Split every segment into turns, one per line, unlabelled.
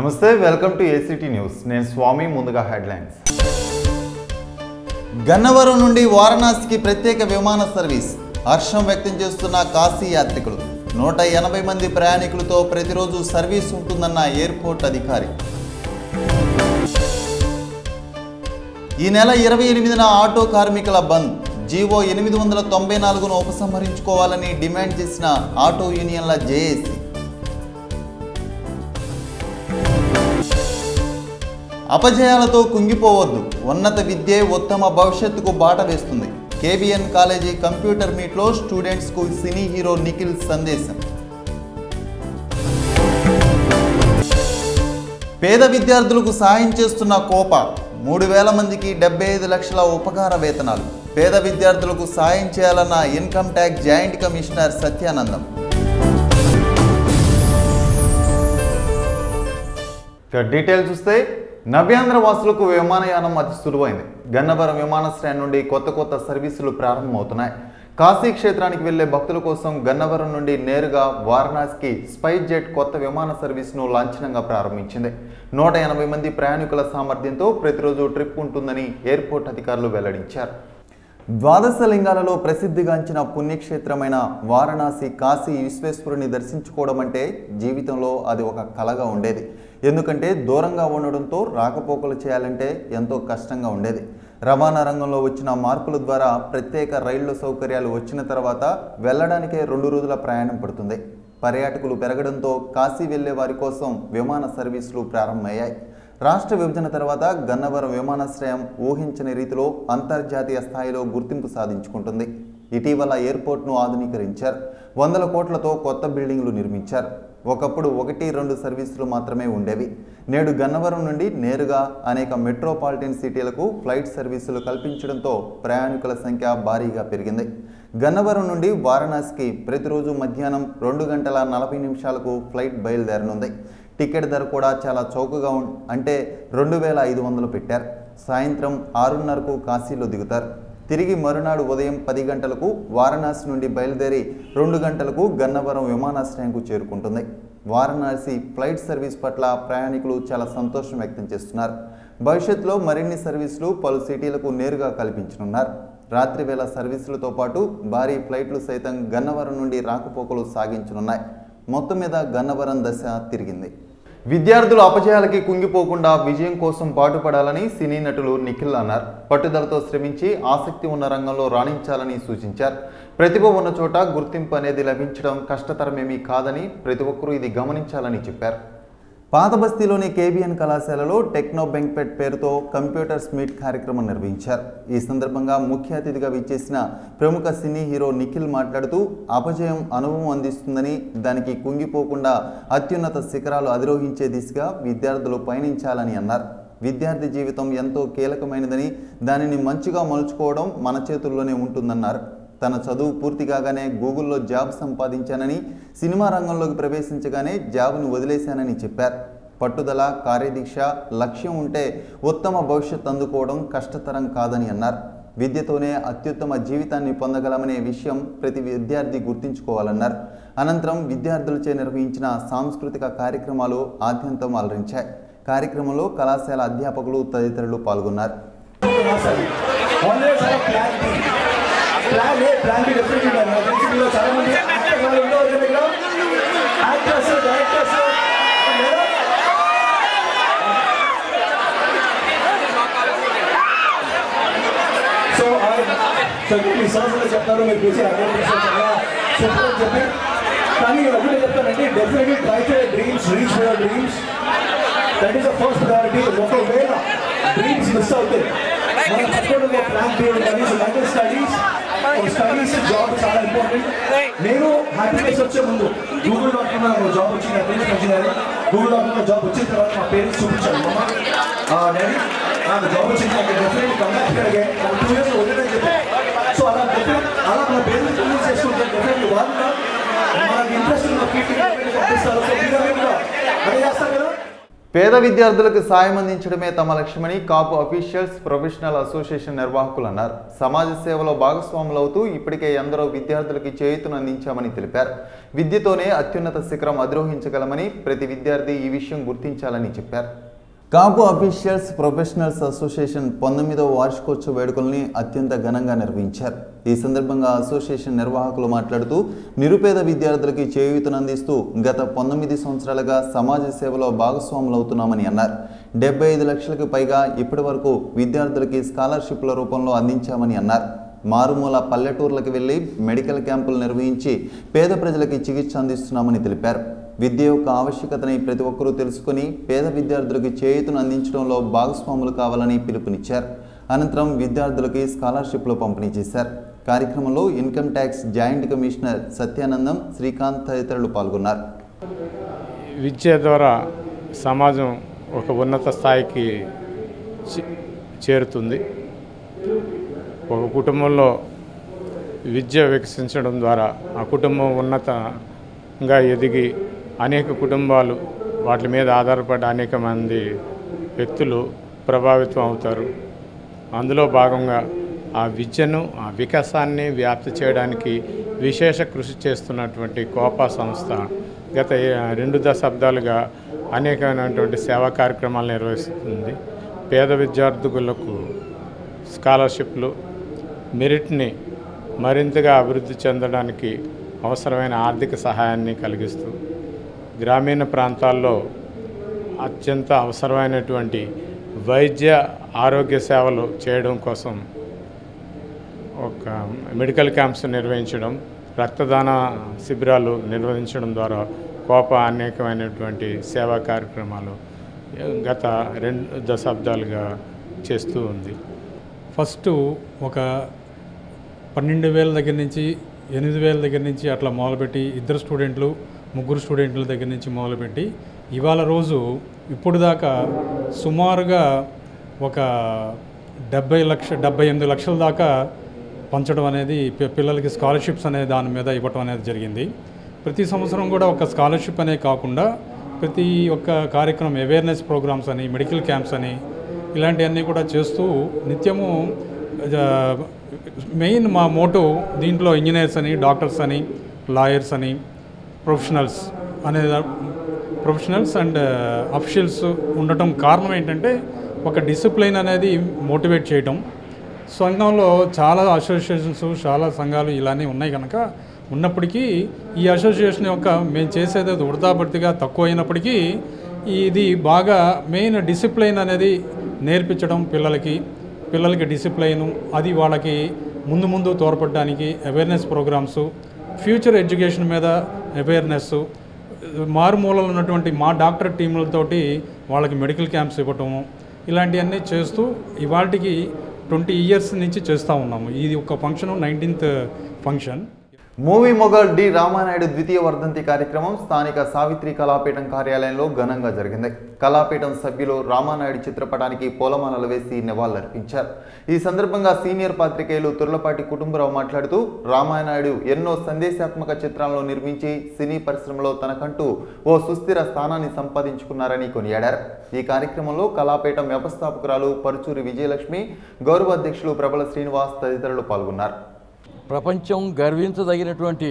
నమస్తే welcome to ACT news నేను స్వామి ముందుగా హెడ్లైన్స్
గన్నవరం నుండి వారణాసికి ప్రత్యేక విమాన సర్వీస్ హర్షం వ్యక్తం చేస్తున్న కాశీ యాత్రికులు నూట ఎనభై మంది ప్రయాణికులతో ప్రతిరోజు సర్వీస్ ఉంటుందన్న ఎయిర్పోర్ట్ అధికారి ఈ నెల ఇరవై ఎనిమిదిన ఆటో కార్మికుల బంద్ జీవో ఎనిమిది వందల తొంభై నాలుగును ఉపసంహరించుకోవాలని డిమాండ్ చేసిన ఆటో యూనియన్ల జేఏసీ అపజయాలతో కుంగిపోవద్దు ఉన్నత విద్యే ఉత్తమ భవిష్యత్తుకు బాట వేస్తుంది కేబిఎన్ కాలేజీ కంప్యూటర్ మీట్లో స్టూడెంట్స్కు సినీ హీరో నిఖిల్ సందేశం పేద విద్యార్థులకు సాయం చేస్తున్న కోప మూడు వేల మందికి డెబ్బై ఐదు లక్షల ఉపకార వేతనాలు పేద విద్యార్థులకు సాయం చేయాలన్న income tax joint commissioner Satyanandam
ఇక డీటెయిల్ చూస్తే నవ్యాంధ్ర వాసులకు విమానయానం అతి సులువైంది గన్నవరం విమానాశ్రయం నుండి కొత్త కొత్త సర్వీసులు ప్రారంభమవుతున్నాయి కాశీ క్షేత్రానికి వెళ్లే భక్తుల కోసం గన్నవరం నుండి నేరుగా వారణాసికి స్పైస్ జెట్ కొత్త విమాన సర్వీస్ను లాంఛనంగా ప్రారంభించింది నూట ఎనభై మంది ప్రయాణికుల సామర్థ్యంతో ప్రతిరోజు ట్రిప్ ఉంటుందని ఎయిర్పోర్ట్ అధికారులు వెల్లడించారు ద్వాదశ లింగాలలో ప్రసిద్ధిగాంచిన పుణ్యక్షేత్రమైన వారణాసి కాశీ విశ్వేశ్వరుని దర్శించుకోవడం అంటే జీవితంలో అది ఒక కలగా ఉండేది ఎందుకంటే దూరంగా ఉండడంతో రాకపోకలు చేయాలంటే ఎంతో కష్టంగా ఉండేది రవాణా రంగంలో వచ్చిన మార్పుల ద్వారా ప్రత్యేక రైళ్ల సౌకర్యాలు వచ్చిన తర్వాత వెళ్ళడానికే రెండు రోజుల ప్రయాణం పడుతుంది పర్యాటకులు పెరగడంతో కాశీ వెళ్లే వారి కోసం విమాన సర్వీసులు ప్రారంభమయ్యాయి రాష్ట్ర విభజన తర్వాత గన్నవరం విమానాశ్రయం ఊహించని రీతిలో అంతర్జాతీయ స్థాయిలో గుర్తింపు సాధించుకుంటుంది ఇటీవల ఎయిర్పోర్ట్ను ఆధునీకరించారు వందల కోట్లతో కొత్త బిల్డింగ్లు నిర్మించారు ఒకప్పుడు ఒకటి రెండు సర్వీసులు మాత్రమే ఉండేవి నేడు గన్నవరం నుండి నేరుగా అనేక మెట్రోపాలిటన్ సిటీలకు ఫ్లైట్ సర్వీసులు కల్పించడంతో ప్రయాణికుల సంఖ్య భారీగా పెరిగింది గన్నవరం నుండి వారణాసికి ప్రతిరోజు మధ్యాహ్నం రెండు గంటల నలభై నిమిషాలకు ఫ్లైట్ బయలుదేరనుంది టికెట్ ధర కూడా చాలా చౌకగా ఉం అంటే రెండు వేల ఐదు వందలు పెట్టారు సాయంత్రం ఆరున్నరకు కాశీలో దిగుతారు తిరిగి మరునాడు ఉదయం పది గంటలకు వారణాసి నుండి బయలుదేరి రెండు గంటలకు గన్నవరం విమానాశ్రయంకు చేరుకుంటుంది వారణాసి ఫ్లైట్ సర్వీస్ పట్ల ప్రయాణికులు చాలా సంతోషం వ్యక్తం చేస్తున్నారు భవిష్యత్తులో మరిన్ని సర్వీసులు పలు సిటీలకు నేరుగా కల్పించనున్నారు రాత్రి వేళ సర్వీసులతో పాటు భారీ ఫ్లైట్లు సైతం గన్నవరం నుండి రాకపోకలు సాగించనున్నాయి మొత్తం మీద గన్నవరం దశ తిరిగింది విద్యార్థులు అపజయాలకి కుంగిపోకుండా విజయం కోసం పాటుపడాలని సినీ నటులు నిఖిల్ అన్నారు పట్టుదలతో శ్రమించి ఆసక్తి ఉన్న రంగంలో రాణించాలని సూచించారు ప్రతిభ ఉన్న చోట గుర్తింపు అనేది లభించడం కష్టతరమేమీ కాదని ప్రతి ఒక్కరూ ఇది గమనించాలని చెప్పారు పాత బస్తీలోని కేబిఎన్ కళాశాలలో టెక్నో బెంక్పెట్ పేరుతో కంప్యూటర్స్ మీట్ కార్యక్రమం నిర్వహించారు ఈ సందర్భంగా ముఖ్య అతిథిగా విచ్చేసిన ప్రముఖ సినీ హీరో నిఖిల్ మాట్లాడుతూ అపజయం అనుభవం అందిస్తుందని దానికి కుంగిపోకుండా అత్యున్నత శిఖరాలు అధిరోహించే దిశగా విద్యార్థులు పయనించాలని అన్నారు విద్యార్థి జీవితం ఎంతో కీలకమైనదని దానిని మంచిగా మలుచుకోవడం మన చేతుల్లోనే ఉంటుందన్నారు తన చదువు పూర్తి కాగానే గూగుల్లో జాబ్ సంపాదించానని సినిమా రంగంలోకి ప్రవేశించగానే జాబ్ను వదిలేశానని చెప్పారు పట్టుదల కార్యదీక్ష లక్ష్యం ఉంటే ఉత్తమ భవిష్యత్ అందుకోవడం కష్టతరం కాదని అన్నారు విద్యతోనే అత్యుత్తమ జీవితాన్ని పొందగలమనే విషయం ప్రతి విద్యార్థి గుర్తుంచుకోవాలన్నారు అనంతరం విద్యార్థులచే నిర్వహించిన సాంస్కృతిక కార్యక్రమాలు ఆద్యంతం అలరించాయి కార్యక్రమంలో కళాశాల అధ్యాపకులు తదితరులు పాల్గొన్నారు
always have plan B plan A plan B definitely ఉండాలి నాకు తెలిసి మీలో చాలా మంది యాక్టర్ వాళ్ళు ఉన్నారు కదా ఇక్కడ యాక్టర్స్ డైరెక్టర్స్ సో సో మీ సంవత్సరాలు చెప్తారు మీరు చూసి అటెండెన్స్ చాలా సూపర్ అని చెప్పి కానీ నేను ఒకటే చెప్తానండి definitely try to dreams reach your dreams that is the first priority ఒకవేళ డ్రీమ్స్ మిస్ అవుతాయి మనం తప్పకుండా ప్లాన్ బి ఉండాలి so like studies studies job చాలా ఇంపార్టెంట్ నేను హ్యాపీనెస్ వచ్చే ముందు గూగుల్ డాట్ కామ్ నాకు జాబ్ వచ్చింది హ్యాపీనెస్ వచ్చింది గూగుల్ డాట్ కామ్ జాబ్ వచ్చిన తర్వాత మా పేరెంట్స్ చూపించాను అమ్మ డాడీ నాకు జాబ్ వచ్చింది నాకు డెఫినెట్లీ కంబ్యాక్ అడిగే ఒక టూ ఇయర్స్ వదిలేదని చెప్పి సో అలా డెఫినెట్ అలా మన పేరెంట్స్ కన్విన్స్ చేసుకుంటే డెఫినెట్లీ వాళ్ళు కూడా మనకి ఇంట్రెస్ట్ ఉన్న ఫీల్డ్ పంపిస్తారు సో మీరు కూడా అదే చేస్తారు కదా
పేద విద్యార్థులకు సాయం అందించడమే తమ లక్ష్యమని కాపు అఫీషియల్స్ ప్రొఫెషనల్ అసోసియేషన్ నిర్వాహకులు అన్నారు సమాజ సేవలో భాగస్వాములవుతూ ఇప్పటికే ఎందరో విద్యార్థులకి చేయూతను అందించామని తెలిపారు విద్యతోనే అత్యున్నత శిఖరం అధిరోహించగలమని ప్రతి విద్యార్థి ఈ విషయం గుర్తించాలని చెప్పారు కాపు అఫీషియల్స్ ప్రొఫెషనల్స్ అసోసియేషన్ పంతొమ్మిదవ వార్షికోత్సవ వేడుకల్ని అత్యంత ఘనంగా నిర్వహించారు ఈ సందర్భంగా అసోసియేషన్ నిర్వాహకులు మాట్లాడుతూ నిరుపేద విద్యార్థులకి చేయూతను అందిస్తూ గత పంతొమ్మిది సంవత్సరాలుగా సమాజ సేవలో భాగస్వాములవుతున్నామని అన్నారు డెబ్బై ఐదు లక్షలకు పైగా ఇప్పటి వరకు విద్యార్థులకి స్కాలర్షిప్ల రూపంలో అందించామని అన్నారు మారుమూల పల్లెటూర్లకు వెళ్లి మెడికల్ క్యాంపులు నిర్వహించి పేద ప్రజలకి చికిత్స అందిస్తున్నామని తెలిపారు విద్య యొక్క ఆవశ్యకతని ప్రతి ఒక్కరూ తెలుసుకుని పేద విద్యార్థులకు చేయూతను అందించడంలో భాగస్వాములు కావాలని పిలుపునిచ్చారు అనంతరం విద్యార్థులకి స్కాలర్షిప్లు పంపిణీ చేశారు కార్యక్రమంలో income tax joint commissioner Satyanandam Srikanth తదితరులు పాల్గొన్నారు
విద్య ద్వారా సమాజం ఒక ఉన్నత స్థాయికి చే- చేరుతుంది ఒక కుటుంబంలో విద్య వికసించడం ద్వారా ఆ కుటుంబం ఉన్నతంగా ఎదిగి అనేక కుటుంబాలు వాటి మీద ఆధారపడి అనేక మంది వ్యక్తులు ప్రభావితం అవుతారు అందులో భాగంగా ఆ విద్యను ఆ వికాసాన్ని వ్యాప్తి చేయడానికి విశేష కృషి చేస్తున్నటువంటి కోపా సంస్థ గత ఏ- రెండు దశాబ్దాలుగా అనేకమైనటువంటి సేవా కార్యక్రమాలు నిర్వహిస్తుంది పేద విద్యార్థులకు స్కాలర్షిప్లు మెరిట్ని మరింతగా అభివృద్ధి చెందడానికి అవసరమైన ఆర్థిక సహాయాన్ని కలిగిస్తూ గ్రామీణ ప్రాంతాల్లో అత్యంత అవసరమైనటువంటి వైద్య ఆరోగ్య సేవలు చేయడం కోసం ఒక మెడికల్ క్యాంప్స్ నిర్వహించడం రక్తదాన శిబిరాలు నిర్వహించడం ద్వారా కోప అనేకమైనటువంటి సేవా కార్యక్రమాలు గత రెండు దశాబ్దాలుగా చేస్తూ ఉంది
ఫస్ట్ ఒక పన్నెండు వేల దగ్గర నుంచి ఎనిమిది వేల దగ్గర నుంచి అట్లా మొదలుపెట్టి ఇద్దరు స్టూడెంట్లు ముగ్గురు స్టూడెంట్ల దగ్గర నుంచి మొదలుపెట్టి ఇవాళ రోజు ఇప్పుడు దాకా సుమారుగా ఒక డెబ్బై లక్ష డెబ్బై ఎనిమిది లక్షల దాకా పంచడం అనేది పి- పిల్లలకి స్కాలర్షిప్స్ అనే దాని మీద ఇవ్వటం అనేది జరిగింది ప్రతి సంవత్సరం కూడా ఒక స్కాలర్షిప్ అనే కాకుండా ప్రతి ఒక్క కార్యక్రమం అవేర్నెస్ ప్రోగ్రామ్స్ అని మెడికల్ క్యాంప్స్ అని ఇలాంటివన్నీ కూడా చేస్తూ నిత్యము ఆ, మెయిన్ మా మోటో దీంట్లో ఇంజనీర్స్ అని డాక్టర్స్ అని లాయర్స్ అని ప్రొఫెషనల్స్ అనే ప్రొఫెషనల్స్ అండ్ అఫిషియల్స్ ఉండటం కారణం ఏంటంటే ఒక డిసిప్లైన్ అనేది మోటివేట్ చేయటం సంఘంలో చాలా అసోసియేషన్స్ చాలా సంఘాలు ఇలానే ఉన్నాయి కనుక ఉన్నప్పటికీ ఈ అసోసియేషన్ యొక్క మేము చేసేది వృధాభర్తిగా తక్కువ అయినప్పటికీ ఇది బాగా మెయిన్ డిసిప్లైన్ అనేది నేర్పించడం పిల్లలకి పిల్లలకి డిసిప్లైను అది వాళ్ళకి ముందు ముందు తోడ్పడడానికి అవేర్నెస్ ప్రోగ్రామ్స్ ఫ్యూచర్ ఎడ్యుకేషన్ మీద అవేర్నెస్ మారుమూలలో ఉన్నటువంటి మా డాక్టర్ టీములతోటి వాళ్ళకి మెడికల్ క్యాంప్స్ ఇవ్వటము ఇలాంటివన్నీ చేస్తూ ఇవాళకి ట్వంటీ ఇయర్స్ నుంచి చేస్తూ ఉన్నాము ఇది ఒక function nineteenth function
movie mogul D Ramanaidu ద్వితీయ వర్ధంతి కార్యక్రమం స్థానిక సావిత్రి కళాపీఠం కార్యాలయంలో ఘనంగా జరిగింది కళాపీఠం సభ్యులు రామానాయుడు చిత్రపటానికి పూలమాలలు వేసి నివాళులర్పించారు ఈ సందర్భంగా సీనియర్ పాత్రికేయులు తుర్లపాటి కుటుంబరావు మాట్లాడుతూ రామానాయుడు ఎన్నో సందేశాత్మక చిత్రాలను నిర్మించి సినీ పరిశ్రమలో తనకంటూ ఓ సుస్థిర స్థానాన్ని సంపాదించుకున్నారని కొనియాడారు ఈ కార్యక్రమంలో కళాపీఠం వ్యవస్థాపకురాలు పరుచూరి విజయలక్ష్మి గౌరవ అధ్యక్షులు ప్రబల శ్రీనివాస్ తదితరులు పాల్గొన్నారు
ప్రపంచం గర్వించదగినటువంటి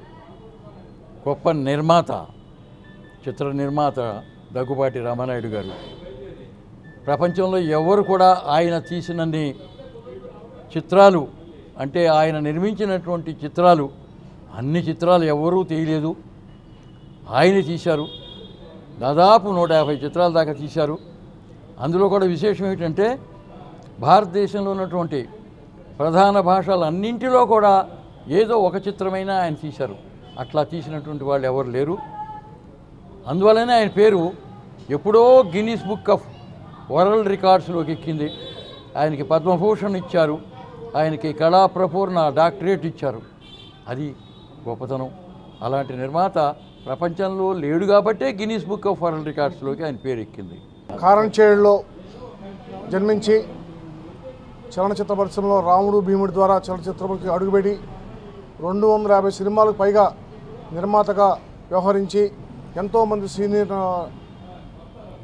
గొప్ప నిర్మాత చిత్ర నిర్మాత దగ్గుబాటి రామానాయుడు గారు ప్రపంచంలో ఎవరు కూడా ఆయన తీసినన్ని చిత్రాలు అంటే ఆయన నిర్మించినటువంటి చిత్రాలు అన్ని చిత్రాలు ఎవరూ తీయలేదు ఆయన తీశారు దాదాపు నూట యాభై చిత్రాల దాకా తీశారు అందులో కూడా విశేషం ఏమిటంటే భారతదేశంలో ఉన్నటువంటి ప్రధాన భాషలన్నింటిలో కూడా ఏదో ఒక చిత్రమైనా ఆయన తీశారు అట్లా తీసినటువంటి వాళ్ళు ఎవరు లేరు అందువల్లనే ఆయన పేరు ఎప్పుడో గిన్నీస్ బుక్ ఆఫ్ వరల్డ్ రికార్డ్స్లోకి ఎక్కింది ఆయనకి పద్మభూషణ్ ఇచ్చారు ఆయనకి కళా ప్రపూర్ణ డాక్టరేట్ ఇచ్చారు అది గొప్పతనం అలాంటి నిర్మాత ప్రపంచంలో లేడు కాబట్టే గిన్నీస్ బుక్ ఆఫ్ వరల్డ్ రికార్డ్స్లోకి ఆయన పేరు ఎక్కింది
కారంచేడులో జన్మించి చలనచిత్ర పరిశ్రమలో రాముడు భీముడి ద్వారా చలనచిత్రంలోకి అడుగుపెట్టి రెండు వందల యాభై సినిమాలకు పైగా నిర్మాతగా వ్యవహరించి ఎంతోమంది సీనియర్ ఆ,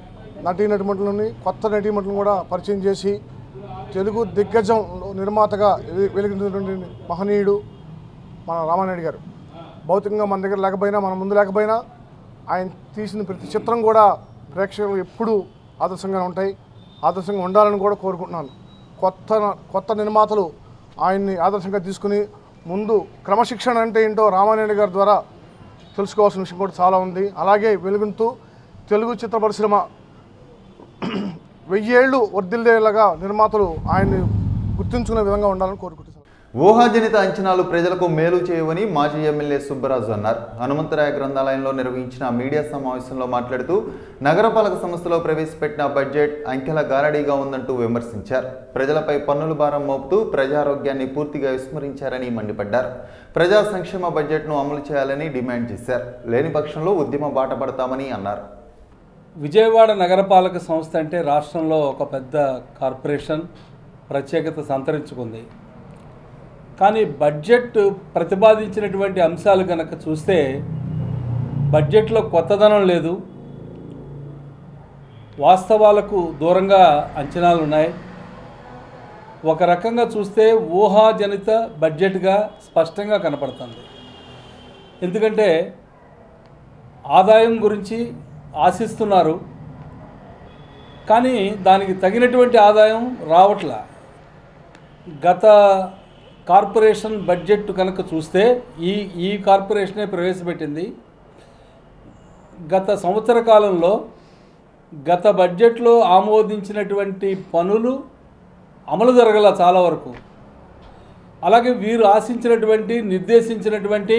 నటీనటుమణులని కొత్త నటీనటులను కూడా పరిచయం చేసి తెలుగు దిగ్గజం నిర్మాతగా వె- వెలిగినటువంటి మహనీయుడు మన రామానాయుడు గారు భౌతికంగా మన దగ్గర లేకపోయినా మన ముందు లేకపోయినా ఆయన తీసిన ప్రతి చిత్రం కూడా ప్రేక్షకులు ఎప్పుడూ ఆదర్శంగా ఉంటాయి ఆదర్శంగా ఉండాలని కూడా కోరుకుంటున్నాను కొత్త కొత్త నిర్మాతలు ఆయన్ని ఆదర్శంగా తీసుకుని ముందు క్రమశిక్షణ అంటే ఏంటో రామానాయుడు గారి ద్వారా తెలుసుకోవాల్సిన విషయం కూడా చాలా ఉంది అలాగే వెలుగుతూ తెలుగు చిత్ర పరిశ్రమ వెయ్యేళ్ళు వర్ధిల్లేలాగా నిర్మాతలు ఆయన్ని గుర్తుంచుకునే విధంగా ఉండాలని కోరుకుంటున్నాను
ఊహాజనిత అంచనాలు ప్రజలకు మేలు చేయవని మాజీ ఎమ్మెల్యే సుబ్బరాజు అన్నారు హనుమంతరాయ గ్రంథాలయంలో నిర్వహించిన మీడియా సమావేశంలో మాట్లాడుతూ నగరపాలక సంస్థలో ప్రవేశపెట్టిన బడ్జెట్ అంకెల గారడీగా ఉందంటూ విమర్శించారు ప్రజలపై పన్నుల భారం మోపుతూ ప్రజారోగ్యాన్ని పూర్తిగా విస్మరించారని మండిపడ్డారు ప్రజా సంక్షేమ బడ్జెట్ను అమలు చేయాలని డిమాండ్ చేశారు లేని పక్షంలో ఉద్యమ బాట పడతామని అన్నారు
విజయవాడ నగరపాలక సంస్థ అంటే రాష్ట్రంలో ఒక పెద్ద కార్పొరేషన్ ప్రత్యేకత సంతరించుకుంది కానీ బడ్జెట్ ప్రతిపాదించినటువంటి అంశాలు కనుక చూస్తే బడ్జెట్లో కొత్తదనం లేదు వాస్తవాలకు దూరంగా అంచనాలు ఉన్నాయి ఒక రకంగా చూస్తే ఊహాజనిత బడ్జెట్గా స్పష్టంగా కనపడుతుంది ఎందుకంటే ఆదాయం గురించి ఆశిస్తున్నారు కానీ దానికి తగినటువంటి ఆదాయం రావట్లా గత కార్పొరేషన్ బడ్జెట్ కనుక చూస్తే ఈ ఈ కార్పొరేషనే ప్రవేశపెట్టింది గత సంవత్సర కాలంలో గత బడ్జెట్లో ఆమోదించినటువంటి పనులు అమలు జరగల చాలా వరకు అలాగే వీరు ఆశించినటువంటి నిర్దేశించినటువంటి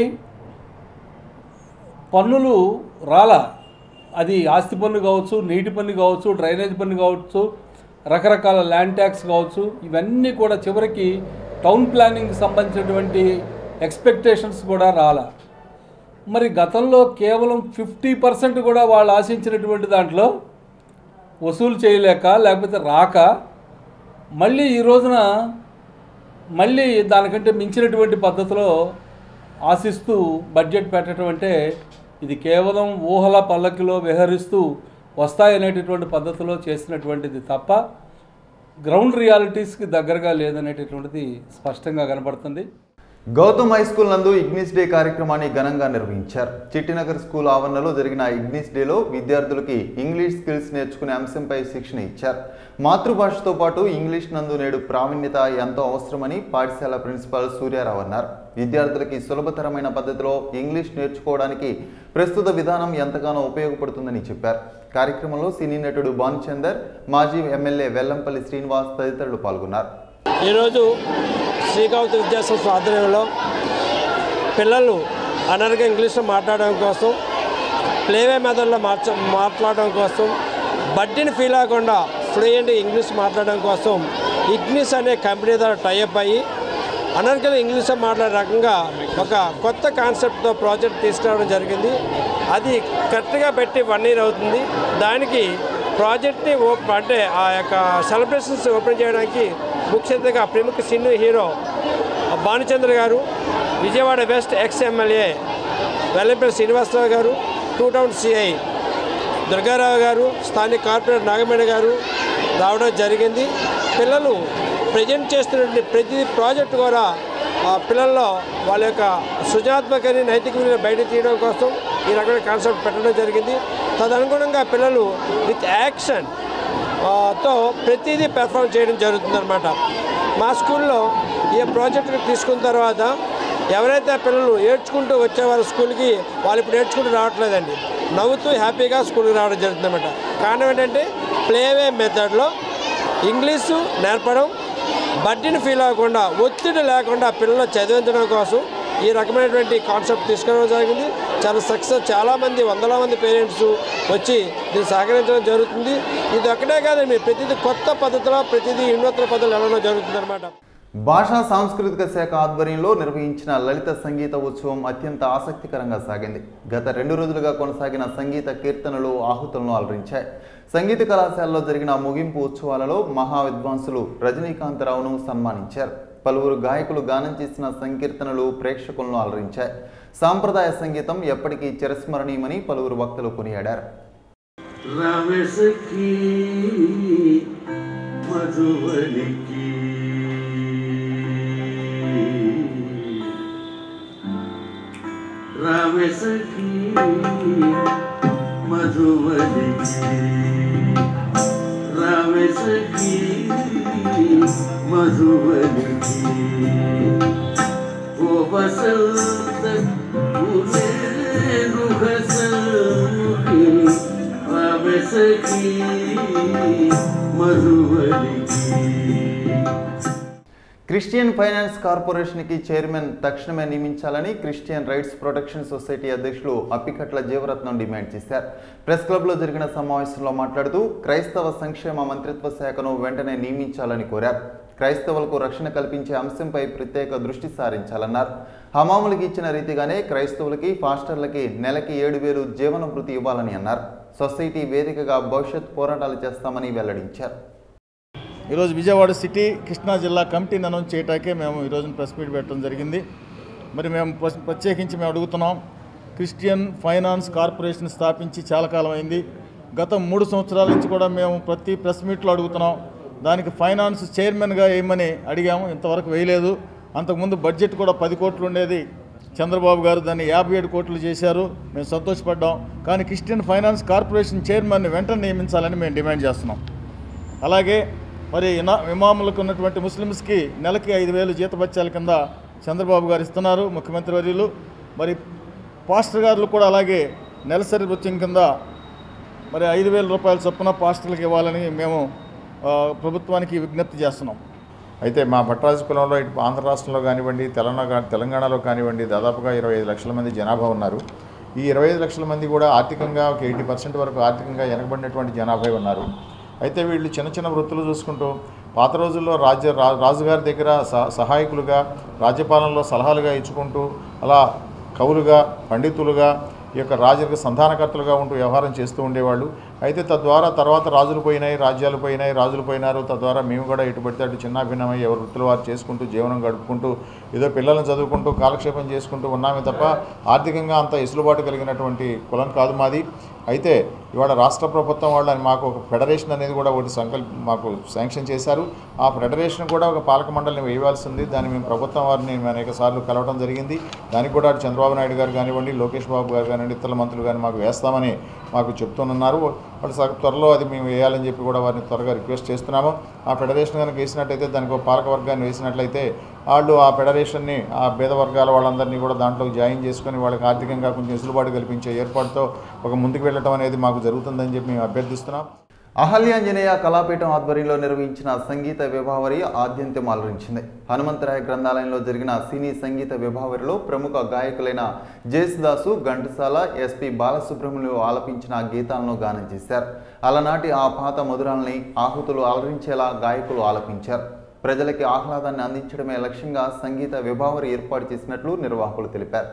పన్నులు రాలా అది ఆస్తి పన్ను కావచ్చు నీటి పన్ను కావచ్చు డ్రైనేజ్ పన్ను కావచ్చు రకరకాల ల్యాండ్ ట్యాక్స్ కావచ్చు ఇవన్నీ కూడా చివరికి టౌన్ ప్లానింగ్కి సంబంధించినటువంటి ఎక్స్పెక్టేషన్స్ కూడా రాలా మరి గతంలో కేవలం ఫిఫ్టీ పర్సెంట్ కూడా వాళ్ళు ఆశించినటువంటి దాంట్లో వసూలు చేయలేక లేకపోతే రాక మళ్ళీ ఈ రోజున మళ్ళీ దానికంటే మించినటువంటి పద్ధతిలో ఆశిస్తూ బడ్జెట్ పెట్టడం అంటే ఇది కేవలం ఊహల పల్లకిలో విహరిస్తూ వస్తాయనేటటువంటి పద్ధతిలో చేసినటువంటిది తప్ప గ్రౌండ్ రియాలిటీస్కి దగ్గరగా లేదనేటటువంటిది స్పష్టంగా కనపడుతుంది
గౌతమ్ హై స్కూల్ నందు ఇగ్నిస్ డే కార్యక్రమాన్ని ఘనంగా నిర్వహించారు చిట్టినగర్ స్కూల్ ఆవరణలో జరిగిన ఇగ్నిస్ డేలో విద్యార్థులకి ఇంగ్లీష్ స్కిల్స్ నేర్చుకునే అంశంపై శిక్షణ ఇచ్చారు మాతృభాషతో పాటు ఇంగ్లీష్ నందు నేడు ప్రావీణ్యత ఎంతో అవసరమని పాఠశాల ప్రిన్సిపాల్ సూర్యారావు అన్నారు విద్యార్థులకి సులభతరమైన పద్ధతిలో ఇంగ్లీష్ నేర్చుకోవడానికి ప్రస్తుత విధానం ఎంతగానో ఉపయోగపడుతుందని చెప్పారు కార్యక్రమంలో సినీ నటుడు భానుచందర్ మాజీ ఎమ్మెల్యే వెల్లంపల్లి శ్రీనివాస్ తదితరులు పాల్గొన్నారు
ఈరోజు శ్రీకాంత్ విద్యాసంస్థ ఆధ్వర్యంలో పిల్లలు అనర్గా ఇంగ్లీష్లో మాట్లాడడం కోసం ప్లేవే మెథడ్లో మార్చ మాట్లాడడం కోసం బడ్డీని ఫీల్ అవ్వకుండా ఫ్లూయెంట్ ఇంగ్లీష్ మాట్లాడడం కోసం ఇగ్నిస్ అనే కంపెనీ ద్వారా టైఅప్ అయ్యి అనర్గల్ ఇంగ్లీష్లో మాట్లాడే రకంగా ఒక కొత్త కాన్సెప్ట్తో ప్రాజెక్ట్ తీసుకురావడం జరిగింది అది కరెక్ట్గా పెట్టి వన్ ఇయర్ అవుతుంది దానికి ప్రాజెక్ట్ని ఓప్ అంటే ఆ యొక్క సెలబ్రేషన్స్ ఓపెన్ చేయడానికి ముఖ్యంగా ప్రముఖ సినీ hero Bhanuchandra garu Vijayawada west ex MLA Vellampalli Srinivasa Rao garu two town CI Durgarao గారు స్థానిక కార్పొరేటర్ నాగమణి గారు రావడం జరిగింది పిల్లలు ప్రజెంట్ చేస్తున్నటువంటి ప్రతి ప్రాజెక్టు కూడా ఆ పిల్లల్లో వాళ్ళ యొక్క సృజనాత్మకని నైతిక విలువలు బయట తీయడం కోసం ఈ రకమైన కాన్సెప్ట్ పెట్టడం జరిగింది తదనుగుణంగా పిల్లలు విత్ యాక్షన్ ఆ, తో ప్రతిదీ పెర్ఫామ్ చేయడం జరుగుతుందన్నమాట మా స్కూల్లో ఈ ప్రాజెక్ట్ తీసుకున్న తర్వాత ఎవరైతే పిల్లలు ఏడ్చుకుంటూ వచ్చేవారు స్కూల్కి వాళ్ళు ఇప్పుడు ఏడ్చుకుంటూ రావట్లేదండి నవ్వుతూ హ్యాపీగా స్కూల్కి రావడం జరుగుతుందన్నమాట కారణం ఏంటంటే ప్లేవే మెథడ్లో ఇంగ్లీషు నేర్పడం బడ్డీని ఫీల్ అవ్వకుండా ఒత్తిడి లేకుండా పిల్లలు చదివించడం కోసం ఈ రకమైనటువంటి కాన్సెప్ట్ తీసుకురావడం జరిగింది చాలా సక్సెస్ చాలామంది వందల మంది పేరెంట్స్ వచ్చి దీన్ని సహకరించడం జరుగుతుంది ఇది ఒక్కటే కాదండి ప్రతిదీ కొత్త పద్ధతిలో ప్రతిదీ వినూత్న పద్ధతులు వెళ్ళడం జరుగుతుంది అనమాట
భాషా సాంస్కృతిక శాఖ ఆధ్వర్యంలో నిర్వహించిన లలిత సంగీత ఉత్సవం అత్యంత ఆసక్తికరంగా సాగింది గత రెండు రోజులుగా కొనసాగిన సంగీత కీర్తనలు ఆహుతులను అలరించాయి సంగీత కళాశాలలో జరిగిన ముగింపు ఉత్సవాలలో మహా విద్వాంసులు రజనీకాంతరావును సన్మానించారు పలువురు గాయకులు గానం చేసిన సంకీర్తనలు ప్రేక్షకులను అలరించాయి సాంప్రదాయ సంగీతం ఎప్పటికీ చిరస్మరణీయమని పలువురు వక్తలు కొనియాడారు
రవెసకి మధువనికి రవెసకి మధువనికి రవెసకి మధువనికి ఓ వసంత ఉనేను హసముకి రవెసకి మధువనికి
క్రిస్టియన్ ఫైనాన్స్ కార్పొరేషన్కి చైర్మన్ తక్షణమే నియమించాలని క్రిస్టియన్ రైట్స్ ప్రొటెక్షన్ సొసైటీ అధ్యక్షులు అప్పికట్ల జీవరత్నం డిమాండ్ చేశారు ప్రెస్ క్లబ్లో జరిగిన సమావేశంలో మాట్లాడుతూ క్రైస్తవ సంక్షేమ మంత్రిత్వ శాఖను వెంటనే నియమించాలని కోరారు క్రైస్తవులకు రక్షణ కల్పించే అంశంపై ప్రత్యేక దృష్టి సారించాలన్నారు హమాములకి ఇచ్చిన రీతిగానే క్రైస్తవులకి ఫాస్టర్లకి నెలకి ఏడు వేలు జీవన భృతి ఇవ్వాలని అన్నారు సొసైటీ వేదికగా భవిష్యత్ పోరాటాలు చేస్తామని వెల్లడించారు
ఈరోజు విజయవాడ సిటీ కృష్ణా జిల్లా కమిటీ అనౌన్స్ చేయటాకే మేము ఈరోజు ప్రెస్ మీట్ పెట్టడం జరిగింది మరి మేము ప్రస్- ప్రత్యేకించి మేము అడుగుతున్నాం క్రిస్టియన్ ఫైనాన్స్ కార్పొరేషన్ స్థాపించి చాలా కాలం అయింది గత మూడు సంవత్సరాల నుంచి కూడా మేము ప్రతి ప్రెస్ మీట్లో అడుగుతున్నాం దానికి ఫైనాన్స్ చైర్మన్గా వేయమని అడిగాము ఇంతవరకు వేయలేదు అంతకుముందు బడ్జెట్ కూడా పది కోట్లు ఉండేది చంద్రబాబు గారు దాన్ని యాభై ఏడు కోట్లు చేశారు మేము సంతోషపడ్డాం కానీ క్రిస్టియన్ ఫైనాన్స్ కార్పొరేషన్ చైర్మన్ని వెంటనే నియమించాలని మేము డిమాండ్ చేస్తున్నాం అలాగే మరి ఇనా ఇమాములకు ఉన్నటువంటి ముస్లిమ్స్కి నెలకి ఐదు వేలు జీతభత్యాల కింద చంద్రబాబు గారు ఇస్తున్నారు ముఖ్యమంత్రి వర్యులు మరి పాస్టర్ గారులు కూడా అలాగే నెలసరి భత్యం కింద మరి ఐదు వేల రూపాయల చొప్పున పాస్టర్లకు ఇవ్వాలని మేము ఆ, ప్రభుత్వానికి విజ్ఞప్తి చేస్తున్నాం
అయితే మా భట్రాజు కులంలో ఇటు ఆంధ్ర రాష్ట్రంలో కానివ్వండి తెలంగాణ తెలంగాణలో కానివ్వండి దాదాపుగా ఇరవై ఐదు లక్షల మంది జనాభా ఉన్నారు ఈ ఇరవై ఐదు లక్షల మంది కూడా ఆర్థికంగా ఒక ఎయిటీ పర్సెంట్ వరకు ఆర్థికంగా వెనకబడినటువంటి జనాభా ఉన్నారు అయితే వీళ్ళు చిన్న చిన్న వృత్తులు చూసుకుంటూ పాత రోజుల్లో రాజ్య రా- రాజుగారి దగ్గర సహ- సహాయకులుగా రాజ్యపాలనలో సలహాలుగా ఇచ్చుకుంటూ అలా కవులుగా పండితులుగా ఈ యొక్క రాజులకు సంధానకర్తలుగా ఉంటూ వ్యవహారం చేస్తూ ఉండేవాళ్ళు అయితే తద్వారా తర్వాత రాజులు పోయినాయి రాజ్యాలు పోయినాయి రాజులు పోయినారు తద్వారా మేము కూడా ఇటు పడితే అటు చిన్న భిన్నమై ఎవరు వృత్తులు వారు చేసుకుంటూ జీవనం గడుపుకుంటూ ఏదో పిల్లల్ని చదువుకుంటూ కాలక్షేపం చేసుకుంటూ ఉన్నామే తప్ప ఆర్థికంగా అంత ఇసులుబాటు కలిగినటువంటి కులం కాదు మాది అయితే ఇవాళ రాష్ట్ర ప్రభుత్వం వాళ్ళు అని మాకు ఒక ఫెడరేషన్ అనేది కూడా ఒకటి సంకల్ప మాకు శాంక్షన్ చేశారు ఆ ఫెడరేషన్ కూడా ఒక పాలక మండలిని వేయవలసి ఉంది దాన్ని మేము ప్రభుత్వం వారిని మేము అనేక సార్లు కలవడం జరిగింది దానికి కూడా అటు చంద్రబాబు నాయుడు గారు కానివ్వండి లోకేష్ బాబు గారు కానివ్వండి ఇతర మంత్రులు కానీ మాకు వేస్తామని మాకు చెప్తున్నారు వాళ్ళు సగ త్వరలో అది మేము వేయాలని చెప్పి కూడా వారిని త్వరగా రిక్వెస్ట్ చేస్తున్నాము ఆ ఫెడరేషన్ కనుక వేసినట్టయితే దానికి ఒక పాలక వర్గాన్ని వేసినట్లయితే వాళ్ళు ఆ ఫెడరేషన్ని ఆ పేద వర్గాల వాళ్ళందరినీ కూడా దాంట్లో జాయిన్ చేసుకొని వాళ్ళకి ఆర్థికంగా కొంచెం వెసులుబాటు కల్పించే ఏర్పాటుతో ఒక ముందుకు వెళ్ళటం అనేది మాకు జరుగుతుందని చెప్పి మేము అభ్యర్థిస్తున్నాం
అహల్యాంజనేయ కళాపీఠం ఆధ్వర్యంలో నిర్వహించిన సంగీత విభావరి ఆద్యంతం అలరించింది హనుమంతరాయ గ్రంథాలయంలో జరిగిన సినీ సంగీత విభావరిలో ప్రముఖ గాయకులైన జేసుదాసు ఘంటసాల ఎస్పి బాలసుబ్రహ్మణ్యం ఆలపించిన గీతాలను గానం చేశారు అలనాటి ఆ పాత మధురాల్ని ఆహుతులు అలరించేలా గాయకులు ఆలపించారు ప్రజలకి ఆహ్లాదాన్ని అందించడమే లక్ష్యంగా సంగీత విభావరి ఏర్పాటు చేసినట్లు నిర్వాహకులు తెలిపారు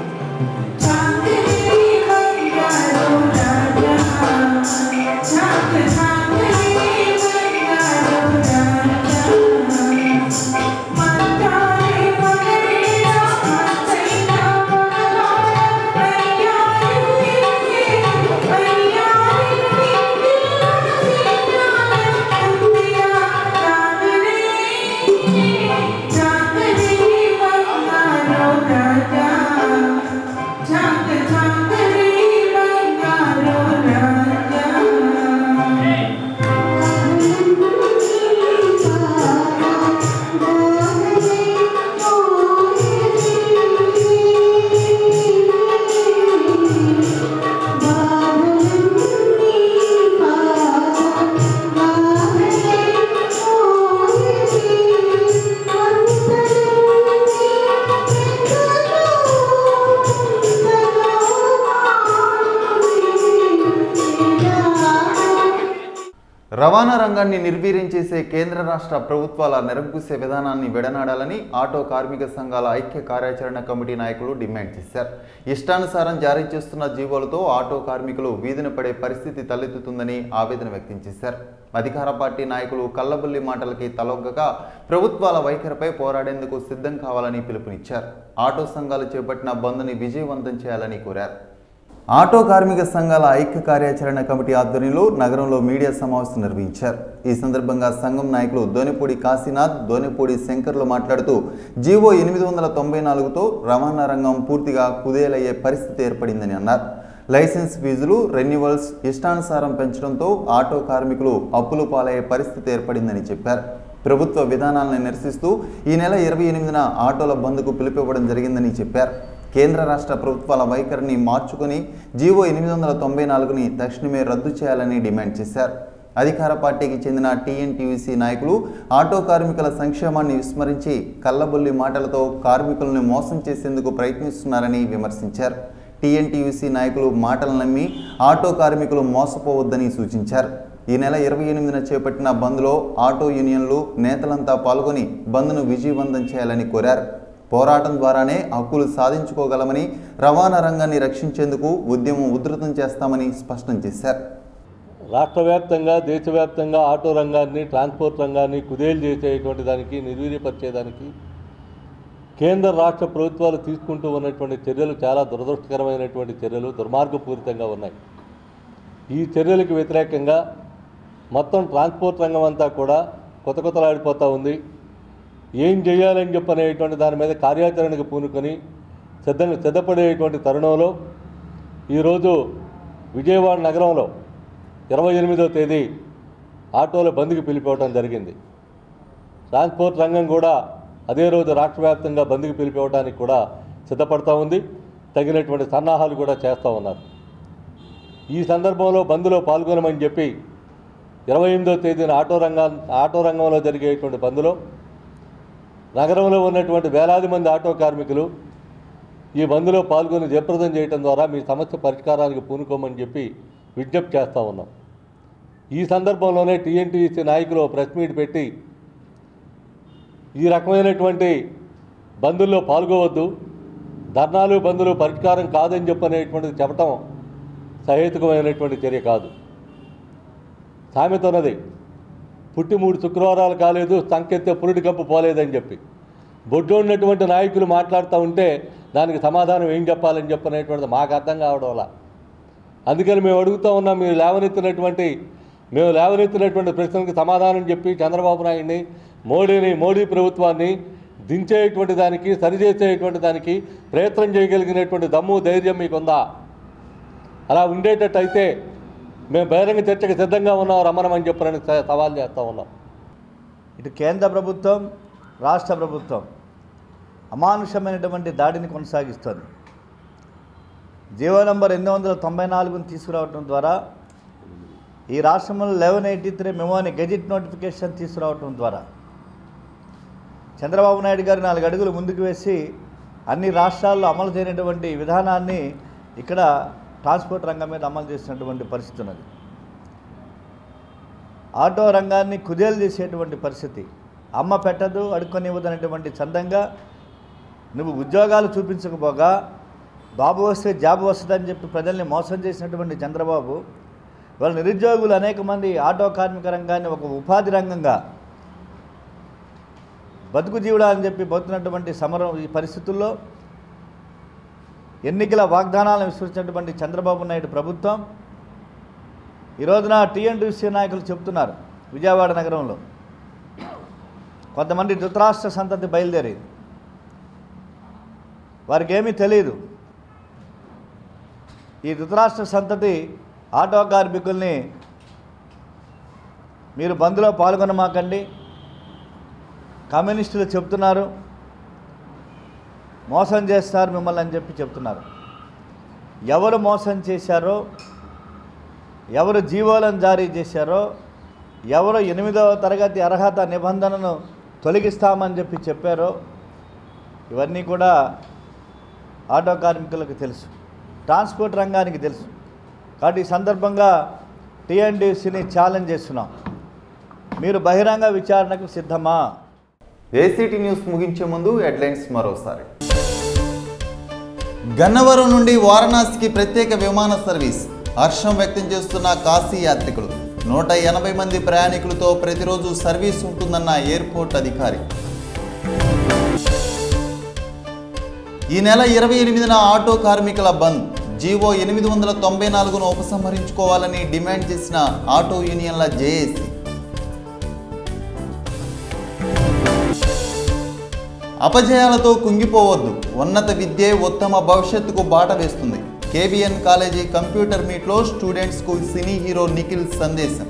రవాణా రంగాన్ని నిర్వీర్యం చేసే కేంద్ర రాష్ట్ర ప్రభుత్వాల నిరంకుశ విధానాన్ని విడనాడాలని ఆటో కార్మిక సంఘాల ఐక్య కార్యాచరణ కమిటీ నాయకులు డిమాండ్ చేశారు ఇష్టానుసారం జారీ చేస్తున్న జీవోలతో ఆటో కార్మికులు వీధిన పడే పరిస్థితి తలెత్తుతుందని ఆవేదన వ్యక్తం చేశారు అధికార పార్టీ నాయకులు కల్లబుల్లి మాటలకి తలొగ్గగా ప్రభుత్వాల వైఖరిపై పోరాడేందుకు సిద్ధం కావాలని పిలుపునిచ్చారు ఆటో సంఘాలు చేపట్టిన బంద్ని విజయవంతం చేయాలని కోరారు ఆటో కార్మిక సంఘాల ఐక్య కార్యాచరణ కమిటీ ఆధ్వర్యంలో నగరంలో మీడియా సమావేశం నిర్వహించారు ఈ సందర్భంగా సంఘం నాయకులు దోనిపూడి కాశీనాథ్ దోనిపూడి శంకర్లు మాట్లాడుతూ జీవో ఎనిమిది వందల తొంభై నాలుగుతో రవాణా రంగం పూర్తిగా కుదేలయ్యే పరిస్థితి ఏర్పడిందని అన్నారు లైసెన్స్ ఫీజులు రెన్యువల్స్ ఇష్టానుసారం పెంచడంతో ఆటో కార్మికులు అప్పులు పాలయ్యే పరిస్థితి ఏర్పడిందని చెప్పారు ప్రభుత్వ విధానాలను నిరసిస్తూ ఈ నెల ఇరవై ఎనిమిదిన ఆటోల బంద్కు పిలుపివ్వడం జరిగిందని చెప్పారు కేంద్ర రాష్ట్ర ప్రభుత్వాల వైఖరిని మార్చుకుని జీవో ఎనిమిది వందల తొంభై నాలుగుని తక్షణమే రద్దు చేయాలని డిమాండ్ చేశారు అధికార పార్టీకి చెందిన టీఎన్టీయూసీ నాయకులు ఆటో కార్మికుల సంక్షేమాన్ని విస్మరించి కల్లబొల్లి మాటలతో కార్మికులను మోసం చేసేందుకు ప్రయత్నిస్తున్నారని విమర్శించారు టీఎన్టీయూసీ నాయకులు మాటలు నమ్మి ఆటో కార్మికులు మోసపోవద్దని సూచించారు ఈ నెల ఇరవై ఎనిమిదిన చేపట్టిన బంద్లో ఆటో యూనియన్లు నేతలంతా పాల్గొని బంద్ను విజయవంతం చేయాలని కోరారు పోరాటం ద్వారానే హక్కులు సాధించుకోగలమని రవాణా రంగాన్ని రక్షించేందుకు ఉద్యమం ఉధృతం చేస్తామని స్పష్టం చేశారు
రాష్ట్ర వ్యాప్తంగా దేశవ్యాప్తంగా ఆటో రంగాన్ని ట్రాన్స్పోర్ట్ రంగాన్ని కుదేలు చేసేటువంటి దానికి నిర్వీర్యపరిచేదానికి కేంద్ర రాష్ట్ర ప్రభుత్వాలు తీసుకుంటూ ఉన్నటువంటి చర్యలు చాలా దురదృష్టకరమైనటువంటి చర్యలు దుర్మార్గపూరితంగా ఉన్నాయి ఈ చర్యలకు వ్యతిరేకంగా మొత్తం ట్రాన్స్పోర్ట్ రంగం అంతా కూడా కొత్త కొత్తలాడిపోతూ ఉంది ఏం చేయాలని చెప్పనేటువంటి దాని మీద కార్యాచరణకు పూనుకొని సిద్ధంగా సిద్ధపడేటువంటి తరుణంలో ఈరోజు విజయవాడ నగరంలో ఇరవై ఎనిమిదో తేదీ ఆటోల బంద్కి పిలిపివ్వడం జరిగింది ట్రాన్స్పోర్ట్ రంగం కూడా అదే రోజు రాష్ట్ర వ్యాప్తంగా బంద్కి పిలిపివ్వడానికి కూడా సిద్ధపడతా ఉంది తగినటువంటి సన్నాహాలు కూడా చేస్తూ ఉన్నారు ఈ సందర్భంలో బంద్లో పాల్గొనమని చెప్పి ఇరవై ఎనిమిదో తేదీన ఆటో రంగా ఆటో రంగంలో జరిగేటువంటి బంద్లో నగరంలో ఉన్నటువంటి వేలాది మంది ఆటో కార్మికులు ఈ బంద్లో పాల్గొని జయప్రదం చేయడం ద్వారా మీ సమస్య పరిష్కారానికి పూనుకోమని చెప్పి విజ్ఞప్తి చేస్తూ ఉన్నాం ఈ సందర్భంలోనే టీఎన్టీసీ నాయకులు ఓ ప్రెస్ మీట్ పెట్టి ఈ రకమైనటువంటి బంధుల్లో పాల్గొవద్దు ధర్నాలు బంధులు పరిష్కారం కాదని చెప్పనేటువంటిది చెప్పటం సహేతుకమైనటువంటి చర్య కాదు సామెత ఉన్నది పుట్టి మూడు శుక్రవారాలు కాలేదు సంకెత్తే పురుడి కంపు పోలేదని చెప్పి బొడ్డు ఉన్నటువంటి నాయకులు మాట్లాడుతూ ఉంటే దానికి సమాధానం ఏం చెప్పాలని చెప్పనేటువంటిది మాకు అర్థం కావడం వల్ల అందుకని మేము అడుగుతూ ఉన్నాం మీరు లేవనెత్తినటువంటి మేము లేవనెత్తినటువంటి ప్రశ్నలకు సమాధానం చెప్పి చంద్రబాబు నాయుడిని మోడీని మోడీ ప్రభుత్వాన్ని దించేటువంటి దానికి సరిచేసేటువంటి దానికి ప్రయత్నం చేయగలిగినటువంటి దమ్ము ధైర్యం మీకుందా అలా ఉండేటట్టయితే మేము బహిరంగ చర్చకు సిద్ధంగా ఉన్నాం రమ్మనమని చెప్పని స- సవాల్ చేస్తూ ఉన్నాం
ఇటు కేంద్ర ప్రభుత్వం రాష్ట్ర ప్రభుత్వం అమానుషమైనటువంటి దాడిని కొనసాగిస్తోంది జీవో నంబర్ ఎనిమిది వందల తొంభై నాలుగును తీసుకురావడం ద్వారా ఈ రాష్ట్రంలో లెవెన్ ఎయిటీ త్రీ మెమోని గెజిట్ నోటిఫికేషన్ తీసుకురావడం ద్వారా చంద్రబాబు నాయుడు గారు నాలుగు అడుగులు ముందుకు వేసి అన్ని రాష్ట్రాల్లో అమలు చేయనటువంటి విధానాన్ని ఇక్కడ ట్రాన్స్పోర్ట్ రంగం మీద అమలు చేసినటువంటి పరిస్థితి ఉన్నది ఆటో రంగాన్ని కుదేలు చేసేటువంటి పరిస్థితి అమ్మ పెట్టదు అడుక్కొనివ్వదనేటువంటి చందంగా నువ్వు ఉద్యోగాలు చూపించకపోగా బాబు వస్తే జాబ్ వస్తుందని చెప్పి ప్రజల్ని మోసం చేసినటువంటి చంద్రబాబు వాళ్ళ నిరుద్యోగులు అనేక మంది ఆటో కార్మిక రంగాన్ని ఒక ఉపాధి రంగంగా బతుకు జీవుడా అని చెప్పి బతుకున్నటువంటి సమరం ఈ పరిస్థితుల్లో ఎన్నికల వాగ్దానాలను విస్మరించినటువంటి చంద్రబాబు నాయుడు ప్రభుత్వం ఈ రోజున టీఎన్టీసీ నాయకులు చెప్తున్నారు విజయవాడ నగరంలో కొంతమంది ధృతరాష్ట్ర సంతతి బయలుదేరేది వారికి ఏమీ తెలియదు ఈ ధృతరాష్ట్ర సంతతి ఆటో కార్మికుల్ని మీరు బంద్లో పాల్గొనమాకండి కమ్యూనిస్టులు చెప్తున్నారు మోసం చేస్తారు మిమ్మల్ని అని చెప్పి చెప్తున్నారు ఎవరు మోసం చేశారో ఎవరు జీవోలను జారీ చేశారో ఎవరు ఎనిమిదవ తరగతి అర్హత నిబంధనను తొలగిస్తామని చెప్పి చెప్పారో ఇవన్నీ కూడా ఆటో కార్మికులకు తెలుసు ట్రాన్స్పోర్ట్ రంగానికి తెలుసు కాబట్టి ఈ సందర్భంగా టీఎన్డీసీని ఛాలెంజ్ చేస్తున్నాం మీరు బహిరంగ విచారణకు సిద్ధమా
ఏసీటీ న్యూస్ ముగించే ముందు హెడ్లైన్స్ మరోసారి
గన్నవరం నుండి వారణాసికి ప్రత్యేక విమాన సర్వీస్ హర్షం వ్యక్తం చేస్తున్న కాశీ యాత్రికులు నూట ఎనభై మంది ప్రయాణికులతో ప్రతిరోజు సర్వీస్ ఉంటుందన్న ఎయిర్పోర్ట్ అధికారి ఈ నెల ఇరవై ఎనిమిదిన ఆటో కార్మికుల బంద్ జీవో ఎనిమిది వందల తొంభై నాలుగును ఉపసంహరించుకోవాలని డిమాండ్ చేసిన ఆటో యూనియన్ల జేఏసీ అపజయాలతో కుంగిపోవద్దు ఉన్నత విద్యే ఉత్తమ భవిష్యత్తుకు బాట వేస్తుంది కేబిఎన్ కాలేజీ కంప్యూటర్ మీట్లో స్టూడెంట్స్కు సినీ హీరో నిఖిల్ సందేశం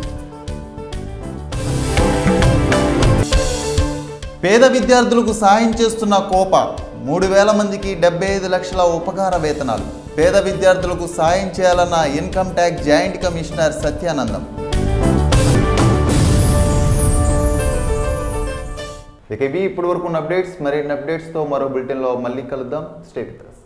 పేద విద్యార్థులకు సాయం చేస్తున్న కోప మూడు వేల మందికి డెబ్బై ఐదు లక్షల ఉపకార వేతనాలు పేద విద్యార్థులకు సాయం చేయాలన్న income tax joint commissioner Satyanandam
ఇక ఇవి ఇప్పటి వరకు ఉన్న అప్డేట్స్ మరిన్ని అప్డేట్స్తో మరో బులెటిన్లో మళ్ళీ కలుద్దాం స్టే విత్ us.